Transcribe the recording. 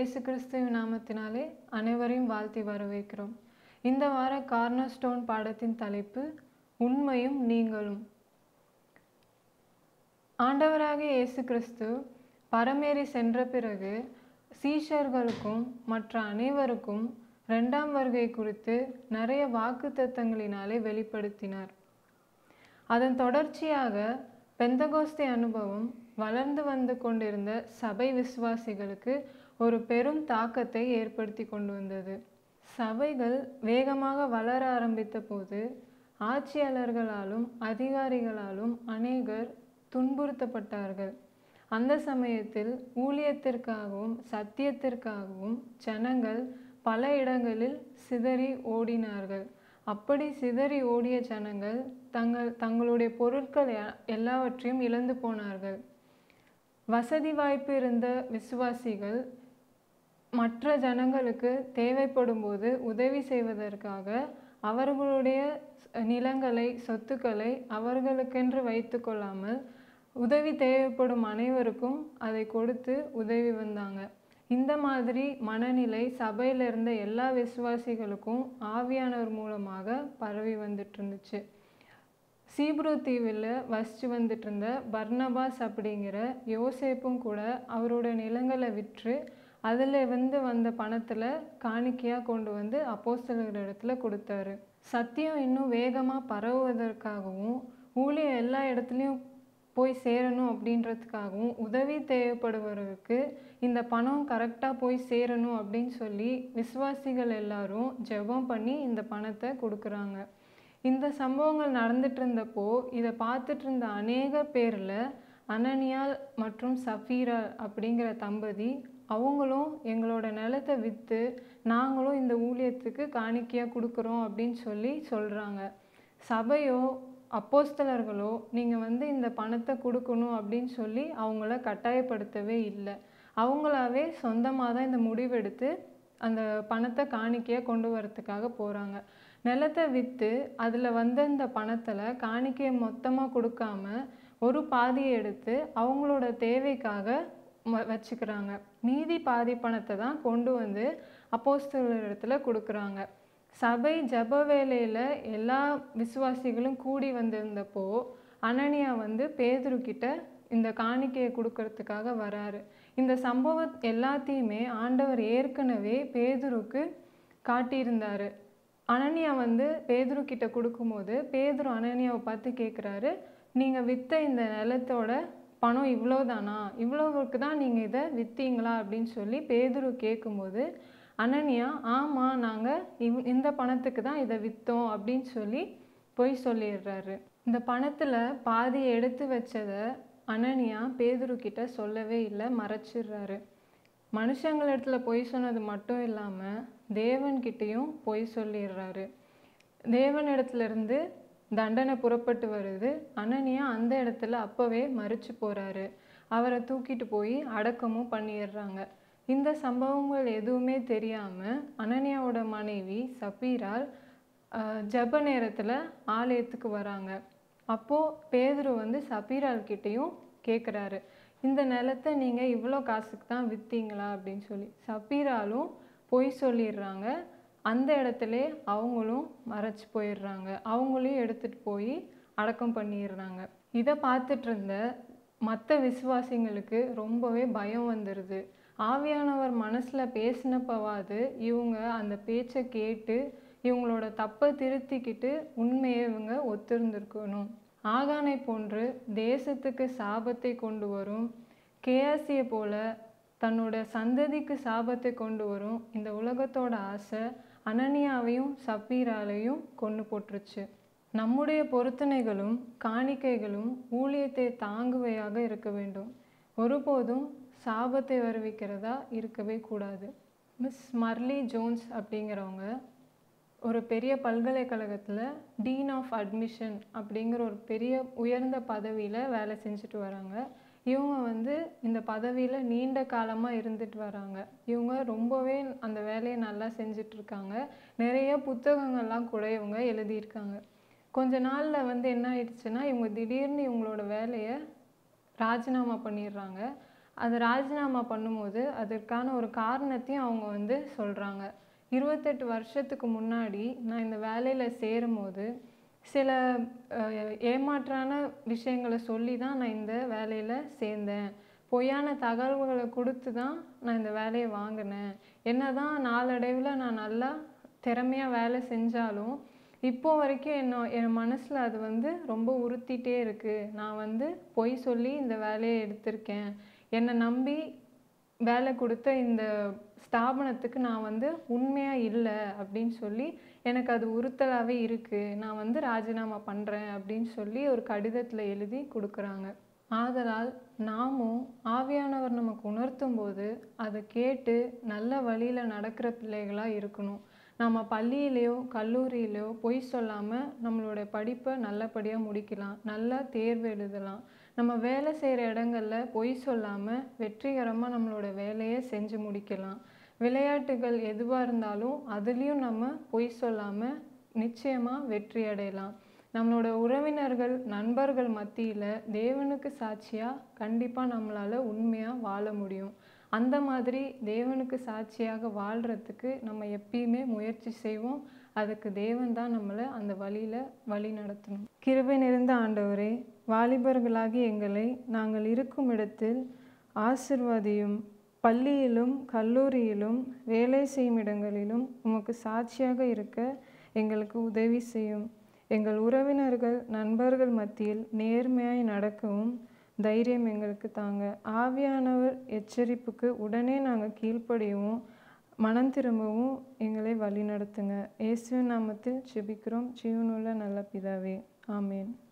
இயேசு கிறிஸ்துவின் நாமத்தினாலே அனைவரையும் வாழ்த்தி வரவேற்கிறோம் இந்த வார கார்னர் ஸ்டோன் பாடத்தின் தலைப்பு உண்மையும் நீங்களும் ஆண்டவராகிய இயேசு கிறிஸ்து பரமேறி சென்ற பிறகு சீஷர்களுக்கும் மற்ற அனைவருக்கும் இரண்டாம் வருகை குறித்து நிறைய வாக்குத்தத்தங்களினாலே வெளிப்படுத்தினார் அதன் தொடர்ச்சியாக பெந்தகோஸ்தே அனுபவம் வளர்ந்து வந்து கொண்டிருந்த சபை விசுவாசிகளுக்கு ஒரு பெரும் தாக்கத்தை ஏற்படுத்தி கொண்டு வந்தது சபைகள் வேகமாக வளர ஆரம்பித்த போது ஆட்சியாளர்களாலும் அதிகாரிகளாலும் அநேகர் துன்புறுத்தப்பட்டார்கள் அந்த சமயத்தில் ஊழியத்திற்காகவும் சத்தியத்திற்காகவும் ஜனங்கள் பல இடங்களில் சிதறி ஓடினார்கள் அப்படி சிதறி ஓடிய ஜனங்கள் தங்கள் தங்களுடைய பொருட்கள் எ- எல்லாவற்றையும் இழந்து போனார்கள் வசதி வாய்ப்பு இருந்த விசுவாசிகள் மற்ற ஜனங்களுக்கு தேவைப்படும் போது உதவி செய்வதற்காக அவர்களுடைய ஸ்- நிலங்களை சொத்துக்களை அவர்களுக்கென்று வைத்து கொள்ளாமல் உதவி தேவைப்படும் அனைவருக்கும் அதை கொடுத்து உதவி வந்தாங்க இந்த மாதிரி மனநிலை சபையில் இருந்த எல்லா விசுவாசிகளுக்கும் ஆவியானவர் மூலமாக பரவி வந்துட்டு இருந்துச்சு சீப்ரு தீவில் வசித்து வந்துட்டு இருந்த பர்னபாஸ் அப்படிங்கிற யோசேப்பும் கூட அவரோட நிலங்களை விற்று அதில் வந்து வந்த பணத்தில் காணிக்கையாக கொண்டு வந்து அப்போஸ்தலர் இடத்துல கொடுத்தாரு சத்தியம் இன்னும் வேகமாக பரவுவதற்காகவும் ஊழியம் எல்லா இடத்துலையும் போய் சேரணும் அப்படின்றதுக்காகவும் உதவி தேவைப்படுபவருக்கு இந்த பணம் கரெக்டாக போய் சேரணும் அப்படின்னு சொல்லி விசுவாசிகள் எல்லாரும் ஜெபம் பண்ணி இந்த பணத்தை கொடுக்குறாங்க இந்த சம்பவங்கள் நடந்துட்டு இருந்தப்போ இதை பார்த்துட்டு இருந்த அநேக பேரில் அனனியால் மற்றும் சஃபீரா அப்படிங்கிற தம்பதி அவங்களும் எங்களோட நிலத்தை விற்று நாங்களும் இந்த ஊழியத்துக்கு காணிக்கையாக கொடுக்குறோம் அப்படின்னு சொல்லி சொல்கிறாங்க சபையோ அப்போஸ்தலர்களோ நீங்கள் வந்து இந்த பணத்தை கொடுக்கணும் அப்படின்னு சொல்லி அவங்கள கட்டாயப்படுத்தவே இல்லை அவங்களாவே சொந்தமாக தான் இந்த முடிவெடுத்து அந்த பணத்தை காணிக்கையாக கொண்டு வரத்துக்காக போகிறாங்க நிலத்தை விற்று அதில் வந்த இந்த பணத்தில் காணிக்கையை மொத்தமாக கொடுக்காம ஒரு பாதியை எடுத்து அவங்களோட தேவைக்காக ம- வச்சுக்கிறாங்க மீதி பாதி பணத்தை தான் கொண்டு வந்து அப்போஸ்தலர் இடத்துல கொடுக்குறாங்க சபை ஜெப வேலையில் எல்லா விசுவாசிகளும் கூடி வந்திருந்தப்போ அனனியா வந்து பேதுரு கிட்ட இந்த காணிக்கையை கொடுக்கறதுக்காக வராரு இந்த சம்பவம் எல்லாத்தையுமே ஆண்டவர் ஏற்கனவே பேதுருக்கு காட்டியிருந்தாரு அனனியா வந்து பேதுரு கிட்ட கொடுக்கும்போது பேதுரு அனனியாவை பார்த்து கேட்குறாரு நீங்கள் விற்ற இந்த நிலத்தோட பணம் இவ்வளோதானா இவ்வளோவுக்கு தான் நீங்கள் இதை விற்றீங்களா அப்படின்னு சொல்லி பேதுரு கேட்கும்போது அனனியா ஆமாம் நாங்கள் இவ் இந்த பணத்துக்கு தான் இதை விற்றோம் அப்படின்னு சொல்லி பொய் சொல்லிடுறாரு இந்த பணத்தில் பாதியை எடுத்து வச்சதை அனனியா பேதுரு கிட்ட சொல்லவே இல்லை மறைச்சிடுறாரு மனுஷங்களிடத்துல பொய் சொன்னது மட்டும் இல்லாமல் தேவன்கிட்டயும் பொய் சொல்லிடுறாரு தேவனிடத்துல இருந்து தண்டனை புறப்பட்டு வருது அனனியா அந்த இடத்துல அப்போவே மறிச்சு போறாரு அவரை தூக்கிட்டு போய் அடக்கமும் பண்ணிடுறாங்க இந்த சம்பவங்கள் எதுவுமே தெரியாம அனனியாவோட மனைவி சபீரால் ஆஹ், ஜெப நேரத்துல ஆலயத்துக்கு வராங்க அப்போ பேதுரு வந்து சபீரால் கிட்டேயும் கேட்குறாரு இந்த நிலத்தை நீங்க இவ்வளோ காசுக்கு தான் விற்றீங்களா அப்படின்னு சொல்லி சபீராலும் பொய் சொல்லிடுறாங்க அந்த இடத்துல அவங்களும் மறைச்சு போயிடுறாங்க அவங்களையும் எடுத்துட்டு போய் அடக்கம் பண்ணிடுறாங்க இதை பார்த்துட்டு இருந்த மற்ற விசுவாசிங்களுக்கு ரொம்பவே பயம் வந்துடுது ஆவியானவர் மனசுல பேசினப்பவாது இவங்க அந்த பேச்சை கேட்டு இவங்களோட தப்பை திருத்திக்கிட்டு உண்மையை இவங்க ஒத்திருந்திருக்கணும் ஆகானை போன்று தேசத்துக்கு சாபத்தை கொண்டு வரும் கேயாசியை போல தன்னோட சந்ததிக்கு சாபத்தை கொண்டு வரும் இந்த உலகத்தோட ஆசை அனனியாவையும் சப்பீராலையும் கொண்டு போட்டுருச்சு நம்முடைய பொருத்தனைகளும் காணிக்கைகளும் ஊழியத்தை தாங்குவையாக இருக்க வேண்டும் ஒருபோதும் சாபத்தை வருவிக்கிறதா இருக்கவே கூடாது மிஸ் மர்லி ஜோன்ஸ் அப்படிங்கிறவங்க ஒரு பெரிய பல்கலைக்கழகத்தில் டீன் ஆஃப் அட்மிஷன் அப்படிங்கிற ஒரு பெரிய உயர்ந்த பதவியில் வேலை செஞ்சுட்டு வராங்க இவங்க வந்து இந்த பதவியில் நீண்ட காலமாக இருந்துட்டு வராங்க இவங்க ரொம்பவே அந்த வேலையை நல்லா செஞ்சுட்டு இருக்காங்க நிறைய புத்தகங்கள்லாம் கூட இவங்க எழுதியிருக்காங்க கொஞ்ச நாளில் வந்து என்ன ஆயிடுச்சுன்னா இவங்க திடீர்னு இவங்களோட வேலையை ராஜினாமா பண்ணிடுறாங்க அதை ராஜினாமா பண்ணும்போது அதற்கான ஒரு காரணத்தையும் அவங்க வந்து சொல்கிறாங்க இருபத்தெட்டு வருஷத்துக்கு முன்னாடி நான் இந்த வேலையில் சேரும்போது சில அஹ், ஏமாற்றான விஷயங்களை சொல்லி தான் நான் இந்த வேலையில் சேர்ந்தேன் பொய்யான தகவல்களை கொடுத்து தான் நான் இந்த வேலையை வாங்கினேன் என்னதான் நாளடைவில் நான் நல்லா திறமையாக வேலை செஞ்சாலும் இப்போ வரைக்கும் என்ன என் மனசில் அது வந்து ரொம்ப உறுத்திட்டே இருக்குது நான் வந்து பொய் சொல்லி இந்த வேலையை எடுத்திருக்கேன் என்னை நம்பி வேலை கொடுத்த இந்த ஸ்தாபனத்துக்கு நான் வந்து உண்மையாக இல்லை அப்படின்னு சொல்லி எனக்கு அது உறுத்தலாகவே இருக்குது நான் வந்து ராஜினாமா பண்ணுறேன் அப்படின்னு சொல்லி ஒரு கடிதத்தில் எழுதி கொடுக்குறாங்க ஆதலால் நாமும் ஆவியானவர் நமக்கு உணர்த்தும் போது அதை கேட்டு நல்ல வழியில் நடக்கிற பிள்ளைகளாக இருக்கணும் நம்ம பள்ளியிலையோ கல்லூரியிலையோ பொய் சொல்லாமல் நம்மளோட படிப்பை நல்லபடியாக முடிக்கலாம் நல்லா தேர்வு எழுதலாம் நம்ம வேலை செய்கிற இடங்கள்ல பொய் சொல்லாமல் வெற்றிகரமாக நம்மளோட வேலையை செஞ்சு முடிக்கலாம் விளையாட்டுகள் எதுவாக இருந்தாலும் அதுலேயும் நம்ம பொய் சொல்லாமல் நிச்சயமாக வெற்றி அடையலாம் நம்மளோட உறவினர்கள் நண்பர்கள் மத்தியில் தேவனுக்கு சாட்சியாக கண்டிப்பாக நம்மளால் உண்மையாக வாழ முடியும் அந்த மாதிரி தேவனுக்கு சாட்சியாக வாழ்கிறதுக்கு நம்ம எப்பயுமே முயற்சி செய்வோம் அதுக்கு தேவன் தான் நம்மளை அந்த வழியில் வழி நடத்தணும் கிருபை நிறைந்த ஆண்டவரே வாலிபர்களாகி எங்களை நாங்கள் இருக்கும் இடத்தில் ஆசிர்வாதியும் பள்ளியிலும் கல்லூரியிலும் வேலை செய்யும் இடங்களிலும் உமக்கு சாட்சியாக இருக்க எங்களுக்கு உதவி செய்யும் எங்கள் உறவினர்கள் நண்பர்கள் மத்தியில் நேர்மையாய் நடக்கவும் தைரியம் எங்களுக்கு தாங்க ஆவியானவர் எச்சரிப்புக்கு உடனே நாங்கள் கீழ்ப்படியவும் மனம் திரும்பவும் எங்களை வழி நடத்துங்க இயேசுவின் நாமத்தில் ஜெபிக்கிறோம் ஜீவனுள்ள நல்ல பிதாவே ஆமேன்